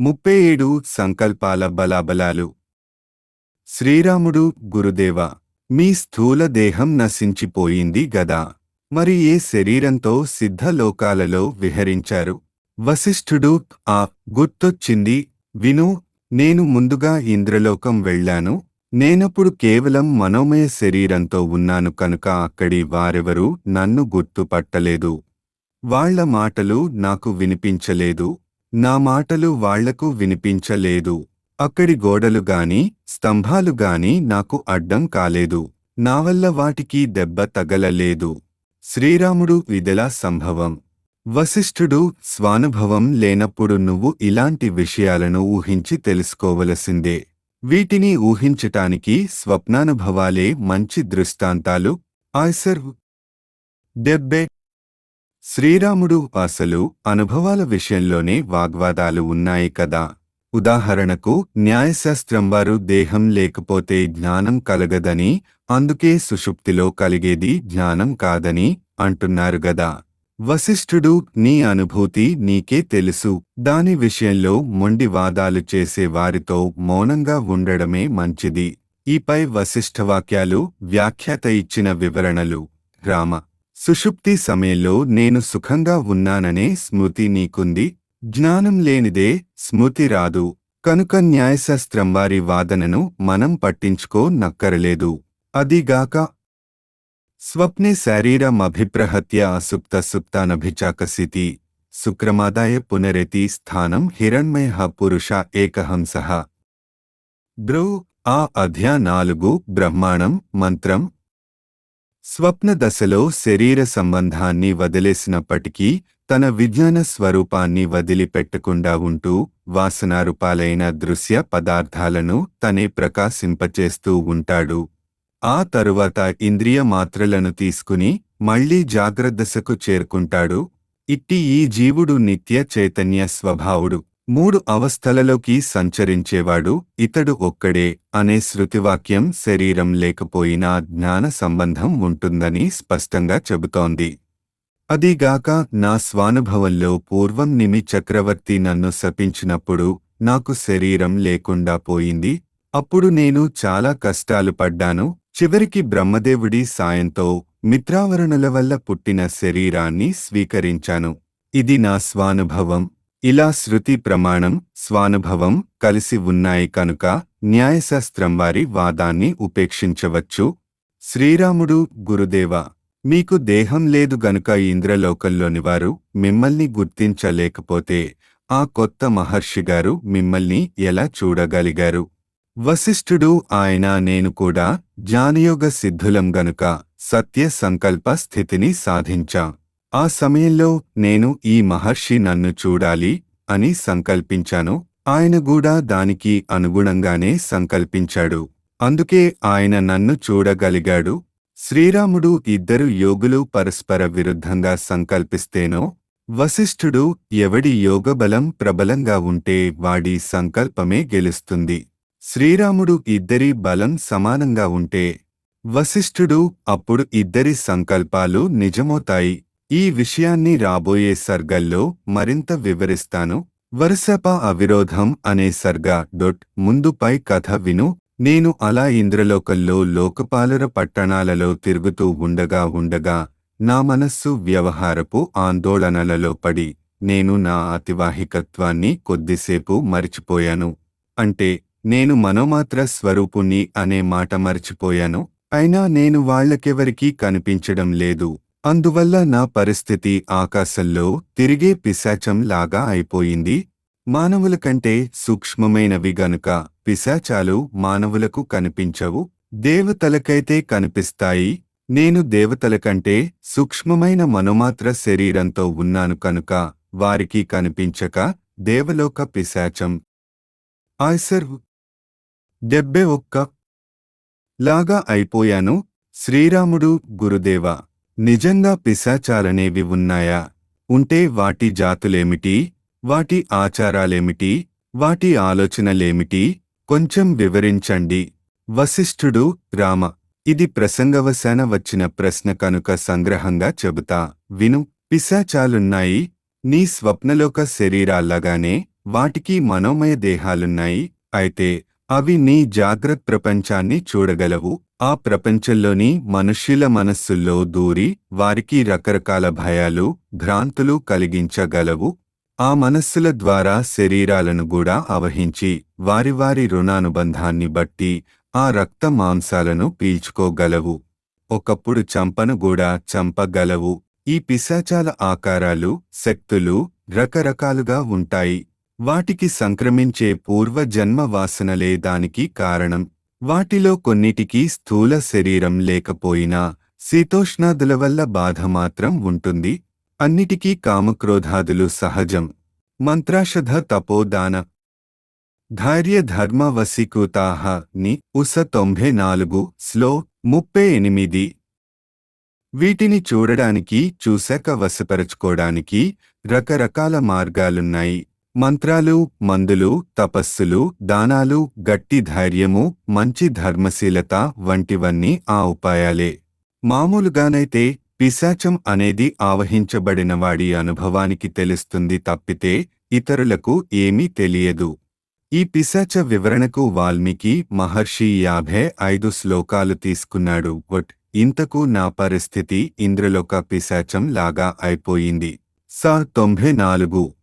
ముప్పై ఏడు సంకల్పాల బలాబలాలు శ్రీరాముడు గురుదేవ మీ స్థూల దేహం నశించిపోయింది గదా మరి ఏ శరీరంతో సిద్ధలోకాలలో విహరించారు వశిష్ఠుడు ఆ గుర్తొచ్చింది విను నేను ముందుగా ఇంద్రలోకం వెళ్ళాను నేనప్పుడు కేవలం మనోమయ శరీరంతో ఉన్నాను కనుక అక్కడి వారెవరూ నన్ను గుర్తుపట్టలేదు వాళ్ళ మాటలు నాకు వినిపించలేదు నా మాటలు వాళ్లకు వినిపించలేదు అక్కడి గోడలు గాని స్తంభాలు గాని నాకు అడ్డం కాలేదు నా వల్ల వాటికి దెబ్బ తగలలేదు శ్రీరాముడు ఇదెలా సంభవం వశిష్ఠుడు స్వానుభవం లేనప్పుడు నువ్వు ఇలాంటి విషయాలను ఊహించి తెలుసుకోవలసిందే వీటిని ఊహించటానికి స్వప్నానుభవాలే మంచి దృష్టాంతాలు ఆయ్సర్ డెబ్బే శ్రీరాముడు అసలు అనుభవాల విషయంలోనే వాగ్వాదాలు ఉన్నాయి కదా ఉదాహరణకు న్యాయశాస్త్రం వారు దేహం లేకపోతే జ్ఞానం కలగదని అందుకే సుషుప్తిలో కలిగేది జ్ఞానం కాదని అంటున్నారు గదా వశిష్ఠుడు నీ అనుభూతి నీకే తెలుసు దాని విషయంలో మొండి వాదాలు చేసే వారితో మౌనంగా ఉండడమే మంచిది ఈపై వశిష్ఠవాక్యాలు వ్యాఖ్యాత ఇచ్చిన వివరణలు రామ సుషుప్తి సమయంలో నేను సుఖంగా ఉన్నాననే స్మృతి నీకుంది జ్ఞానం లేనిదే స్మృతి రాదు కనుక న్యాయశాస్త్రం వారి వాదనను మనం పట్టించుకో నక్కరలేదు అదిగాక స్వప్నే శారీరమభిప్రహత్య అసుప్త సుప్తానభిచాకసితి శుక్రమాదాయ పునరతి స్థానం హిరణ్మయ పురుష ఏకహంస బ్రౌ ఆ అధ్యా నాలుగు బ్రహ్మాణం మంత్రం స్వప్న దశలో శరీర సంబంధాన్ని వదిలేసినప్పటికీ తన విజ్ఞాన స్వరూపాన్ని వదిలిపెట్టకుండా ఉంటూ వాసనారూపాలైన దృశ్య పదార్థాలను తనే ప్రకాశింపచేస్తూ ఉంటాడు ఆ తరువాత ఇంద్రియ మాత్రలను తీసుకుని మళ్లీ జాగ్రద్దశకు చేరుకుంటాడు ఇట్టి ఈ జీవుడు నిత్య చైతన్య స్వభావుడు మూడు అవస్థలలోకి సంచరించేవాడు ఇతడు ఒక్కడే అనే శృతివాక్యం శరీరం లేకపోయినా జ్ఞాన సంబంధం ఉంటుందని స్పష్టంగా చెబుతోంది అదీగాక నా స్వానుభవంలో పూర్వం నిమి చక్రవర్తి నన్ను శపించినప్పుడు నాకు శరీరం లేకుండా పోయింది అప్పుడు నేను చాలా కష్టాలు పడ్డాను చివరికి బ్రహ్మదేవుడి సాయంతో మిత్రావరణల వల్ల పుట్టిన శరీరాన్ని స్వీకరించాను ఇది నా స్వానుభవం ఇలా శృతి ప్రమాణం స్వానుభవం కలిసి ఉన్నాయి కనుక న్యాయశాస్త్రం వారి వాదాన్ని ఉపేక్షించవచ్చు శ్రీరాముడు గురుదేవ మీకు దేహం లేదు గనుక ఇంద్రలోకంలోని వారు మిమ్మల్ని గుర్తించలేకపోతే ఆ కొత్త మహర్షిగారు మిమ్మల్ని ఎలా చూడగలిగారు వశిష్ఠుడు ఆయన నేను కూడా జ్ఞానయోగ సిద్ధులం గనుక సత్య సంకల్ప స్థితిని సాధించా ఆ సమయంలో నేను ఈ మహర్షి నన్ను చూడాలి అని సంకల్పించాను ఆయన కూడా దానికి అనుగుణంగానే సంకల్పించాడు అందుకే ఆయన నన్ను చూడగలిగాడు శ్రీరాముడు ఇద్దరు యోగులు పరస్పర విరుద్ధంగా సంకల్పిస్తేనో వశిష్ఠుడు ఎవడి యోగబలం ప్రబలంగా ఉంటే వాడి సంకల్పమే గెలుస్తుంది శ్రీరాముడు ఇద్దరి బలం సమానంగా ఉంటే వశిష్ఠుడు అప్పుడు ఇద్దరి సంకల్పాలు నిజమవుతాయి ఈ విషయాన్ని రాబోయే సర్గల్లో మరింత వివరిస్తాను వరుసప అవిరోధం అనే సర్గ డొట్ ముందుపై కథ విను నేను అలా ఇంద్రలోకల్లో లోకపాలుర పట్టణాలలో తిరుగుతూ ఉండగా ఉండగా నా మనస్సు వ్యవహారపు ఆందోళనలలో పడి నేను నా అతివాహికత్వాన్ని కొద్దిసేపు మరిచిపోయాను అంటే నేను మనోమాత్ర స్వరూపుణ్ణి అనే మాట మరిచిపోయాను అయినా నేను వాళ్ళకెవరికీ కనిపించడం లేదు అందువల్ల నా పరిస్థితి ఆకాశంలో తిరిగే పిశాచం లాగా అయిపోయింది మానవుల కంటే సూక్ష్మమైనవి గనుక పిశాచాలు మానవులకు కనిపించవు దేవతలకైతే కనిపిస్తాయి నేను దేవతల కంటే సూక్ష్మమైన మనోమాత్ర శరీరంతో ఉన్నాను కనుక వారికి కనిపించక దేవలోక పిశాచం ఆయ్సర్ డెబ్బె ఒక్క లాగా అయిపోయాను శ్రీరాముడు గురుదేవ నిజంగా పిశాచాలనేవి ఉన్నాయా ఉంటే వాటి జాతులేమిటి వాటి ఆచారాలేమిటి వాటి ఆలోచనలేమిటి కొంచెం వివరించండి వశిష్ఠుడు రామ ఇది ప్రసంగవశాన వచ్చిన ప్రశ్న కనుక సంగ్రహంగా చెబుతా విను పిశాచాలున్నాయి నీ స్వప్నలోక శరీరాల్లాగానే వాటికి మనోమయ దేహాలున్నాయి అయితే అవి నీ జాగ్రత్త ప్రపంచాన్ని చూడగలవు ఆ ప్రపంచంలోని మనుష్యుల మనస్సుల్లో దూరి వారికి రకరకాల భయాలు భ్రాంతులు కలిగించగలవు ఆ మనస్సుల ద్వారా శరీరాలను కూడా అవహించి వారి వారి రుణానుబంధాన్ని బట్టి ఆ రక్త మాంసాలను పీల్చుకోగలవు ఒకప్పుడు చంపను కూడా చంపగలవు ఈ పిశాచాల ఆకారాలు శక్తులు రకరకాలుగా ఉంటాయి వాటికి సంక్రమించే పూర్వ జన్మ వాసనలే దానికి కారణం వాటిలో కొన్నిటికి స్థూల శరీరం లేకపోయినా శీతోష్ణాదుల వల్ల బాధ మాత్రం ఉంటుంది అన్నిటికీ కామక్రోధాదులు సహజం మంత్రాషధ తపోదాన ధైర్య ధర్మ వశీకృతాహ ని ఉస తొంభై నాలుగు స్లో ముప్పై ఎనిమిది వీటిని చూడడానికి చూశాక వశపరచుకోవడానికి రకరకాల మార్గాలున్నాయి మంత్రాలు మందులు తపస్సులు దానాలు గట్టి ధైర్యము మంచి ధర్మశీలత వంటివన్నీ ఆ ఉపాయాలే మామూలుగానైతే పిశాచం అనేది ఆవహించబడిన వాడి అనుభవానికి తెలుస్తుంది తప్పితే ఇతరులకు ఏమీ తెలియదు ఈ పిశాచ వివరణకు వాల్మీకి మహర్షి యాభై ఐదు శ్లోకాలు తీసుకున్నాడు బట్ ఇంతకు నా పరిస్థితి ఇంద్రలోక పిశాచం లాగా అయిపోయింది స తొంభై నాలుగు